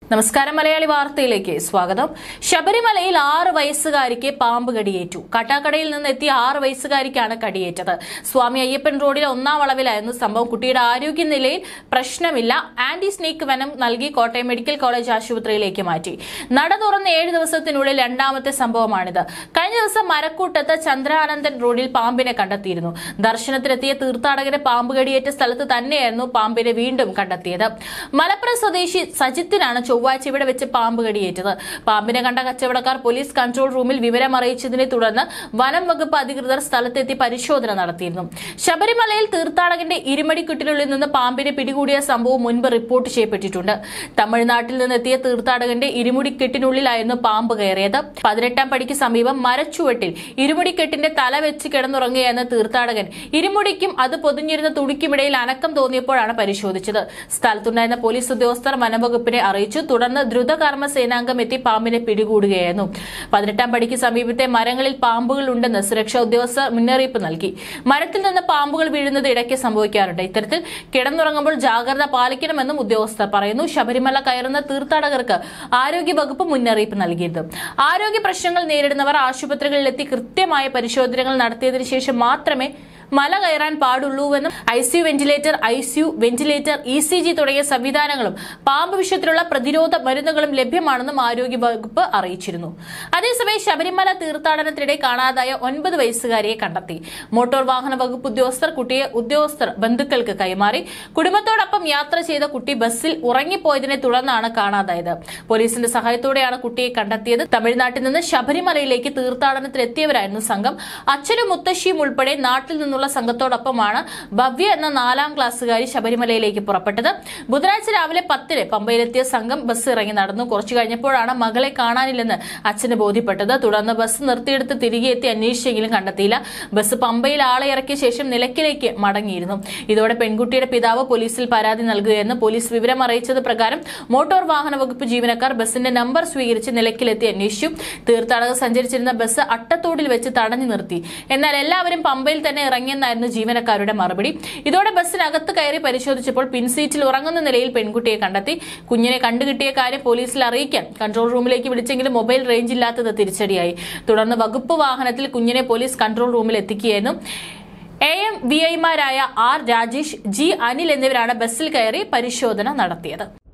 നമസ്കാരം മലയാളി വാർത്തയിലേക്ക് സ്വാഗതം ശബരിമലയിൽ ആറ് വയസ്സുകാരിക്ക് പാമ്പ് കടിയേറ്റു കാട്ടാക്കടയിൽ നിന്ന് എത്തിയ ആറ് വയസ്സുകാരിക്കാണ് കടിയേറ്റത് സ്വാമി അയ്യപ്പൻ റോഡിലെ ഒന്നാം വളവിലായിരുന്നു സംഭവം കുട്ടിയുടെ ആരോഗ്യനിലയിൽ പ്രശ്നമില്ല ആന്റി സ്നേക്ക് വനം നൽകി കോട്ടയം മെഡിക്കൽ കോളേജ് ആശുപത്രിയിലേക്ക് മാറ്റി നട തുറന്ന് ഏഴ് ദിവസത്തിനുള്ളിൽ രണ്ടാമത്തെ സംഭവമാണിത് കഴിഞ്ഞ ദിവസം മരക്കൂട്ടത്ത് ചന്ദ്രാനന്ദൻ റോഡിൽ പാമ്പിനെ കണ്ടെത്തിയിരുന്നു ദർശനത്തിനെത്തിയ തീർത്ഥാടകരെ പാമ്പ് കടിയേറ്റ സ്ഥലത്ത് തന്നെയായിരുന്നു പാമ്പിനെ വീണ്ടും കണ്ടെത്തിയത് മലപ്പുറം സ്വദേശി സജിത്തിനാണ് ചൊവ്വാഴ്ച ഇവിടെ വെച്ച് പാമ്പ് കടിയേറ്റത് പാമ്പിനെ കണ്ട കച്ചവടക്കാർ പോലീസ് കൺട്രോൾ റൂമിൽ വിവരം അറിയിച്ചതിനെ തുടർന്ന് വനം വകുപ്പ് അധികൃതർ സ്ഥലത്തെത്തി പരിശോധന നടത്തിയിരുന്നു ശബരിമലയിൽ തീർത്ഥാടകന്റെ ഇരുമടിക്കെട്ടിനുള്ളിൽ നിന്ന് പാമ്പിനെ പിടികൂടിയ സംഭവം മുൻപ് റിപ്പോർട്ട് ചെയ്യപ്പെട്ടിട്ടുണ്ട് തമിഴ്നാട്ടിൽ നിന്നെത്തിയ തീർത്ഥാടകന്റെ ഇരുമുടിക്കെട്ടിനുള്ളിലായിരുന്നു പാമ്പ് കയറിയത് പതിനെട്ടാം പടിക്ക് സമീപം മരച്ചുവട്ടിൽ ഇരുമുടിക്കെട്ടിന്റെ തല വെച്ച് കിടന്നുറങ്ങുകയെന്ന തീർത്ഥാടകൻ ഇരുമുടിക്കും അത് പൊതിഞ്ഞിരുന്ന തുണിക്കുമിടയിൽ അനക്കം തോന്നിയപ്പോഴാണ് പരിശോധിച്ചത് സ്ഥലത്തുണ്ടായിരുന്ന പോലീസ് ഉദ്യോഗസ്ഥർ വനംവകുപ്പിനെ അറിയിച്ചു തുടർന്ന് ദ്രുതകർമ്മ സേനാംഗം എത്തി പാമ്പിനെ പിടികൂടുകയായിരുന്നു പതിനെട്ടാം പടിക്ക് സമീപത്തെ മരങ്ങളിൽ പാമ്പുകൾ ഉണ്ടെന്ന് സുരക്ഷാ ഉദ്യോഗസ്ഥർ മുന്നറിയിപ്പ് നൽകി മരത്തിൽ നിന്ന് പാമ്പുകൾ വീഴുന്നത് ഇടയ്ക്ക് സംഭവിക്കാറുണ്ട് ഇത്തരത്തിൽ കിടന്നുറങ്ങുമ്പോൾ ജാഗ്രത പാലിക്കണമെന്നും ഉദ്യോഗസ്ഥർ പറയുന്നു ശബരിമല കയറുന്ന തീർത്ഥാടകർക്ക് ആരോഗ്യ വകുപ്പ് മുന്നറിയിപ്പ് നൽകിയിരുന്നു ആരോഗ്യ പ്രശ്നങ്ങൾ നേരിടുന്നവർ ആശുപത്രികളിലെത്തി കൃത്യമായ പരിശോധനകൾ നടത്തിയതിനു ശേഷം മാത്രമേ മല കയറാൻ പാടുള്ളൂവെന്നും I C U ventilator I C U ventilator E C G തുടങ്ങിയ സംവിധാനങ്ങളും പാമ്പ് വിഷയത്തിലുള്ള പ്രതിരോധ മരുന്നുകളും ലഭ്യമാണെന്നും ആരോഗ്യ വകുപ്പ് അറിയിച്ചിരുന്നു അതേസമയം ശബരിമല തീർത്ഥാടനത്തിനിടെ കാണാതായ ഒൻപത് വയസ്സുകാരിയെ കണ്ടെത്തി മോട്ടോർ വാഹന വകുപ്പ് ഉദ്യോഗസ്ഥർ കുട്ടിയെ ഉദ്യോഗസ്ഥർ ബന്ധുക്കൾക്ക് കൈമാറി കുടുംബത്തോടൊപ്പം യാത്ര ചെയ്ത കുട്ടി ബസ്സിൽ ഉറങ്ങിപ്പോയതിനെ തുടർന്നാണ് കാണാതായത് പോലീസിന്റെ സഹായത്തോടെയാണ് കുട്ടിയെ കണ്ടെത്തിയത് തമിഴ്നാട്ടിൽ നിന്ന് ശബരിമലയിലേക്ക് തീർത്ഥാടനത്തിലെത്തിയവരായിരുന്നു സംഘം അച്ഛനും മുത്തശ്ശിയും ഉൾപ്പെടെ നാട്ടിൽ നിന്നുള്ള സംഘത്തോടൊപ്പമാണ് ഭവ്യ എന്ന നാലാം ക്ലാസ്സുകാരി ശബരിമലയിലേക്ക് പുറപ്പെട്ടത് ബുധനാഴ്ച രാവിലെ പത്തിന് പമ്പയിലെത്തിയ സംഘം ബസ് ഇറങ്ങി നടന്നു കുറച്ചു കഴിഞ്ഞപ്പോഴാണ് മകളെ കാണാനില്ലെന്ന് അച്ഛന് ബോധ്യപ്പെട്ടത് തുടർന്ന് ബസ് നിർത്തിയെടുത്ത് തിരികെ എത്തി അന്വേഷിച്ചെങ്കിലും കണ്ടെത്തിയില്ല ബസ് പമ്പയിൽ ആളെ ഇറക്കിയ ശേഷം നിലയ്ക്കലേക്ക് മടങ്ങിയിരുന്നു ഇതോടെ പെൺകുട്ടിയുടെ പിതാവ് പോലീസിൽ പരാതി നൽകുകയെന്ന് പോലീസ് വിവരം അറിയിച്ചത് പ്രകാരം മോട്ടോർ വാഹന വകുപ്പ് ജീവനക്കാർ ബസിന്റെ നമ്പർ സ്വീകരിച്ച് നിലയ്ക്കലെത്തി അന്വേഷിച്ചു തീർത്ഥാടകർ സഞ്ചരിച്ചിരുന്ന ബസ് അട്ടത്തോടിൽ വെച്ച് തടഞ്ഞു നിർത്തി എന്നാൽ എല്ലാവരും പമ്പയിൽ തന്നെ ഇറങ്ങിയെന്നായിരുന്നു ജീവനക്കാരുടെ മറുപടി ഇതോടെ ബസ്സിനകത്ത് കയറി പരിശോധിച്ചപ്പോൾ പിൻസീറ്റിൽ ഉറങ്ങുന്ന നിലയിൽ പെൺകുട്ടിയെ കണ്ടെത്തി കുഞ്ഞിനെ കണ്ടുകിട്ടിയ കാര്യം പോലീസിൽ അറിയിക്കാൻ കൺട്രോൾ റൂമിലേക്ക് വിളിച്ചെങ്കിലും മൊബൈൽ റേഞ്ച് ഇല്ലാത്തത് തിരിച്ചടിയായി തുടർന്ന് വകുപ്പ് വാഹനത്തിൽ കുഞ്ഞിനെ പോലീസ് കൺട്രോൾ റൂമിൽ എത്തിക്കുകയായിരുന്നു എ എം വി ഐമാരായ ആർ രാജേഷ് ജി അനിൽ എന്നിവരാണ് ബസ്സിൽ കയറി പരിശോധന നടത്തിയത്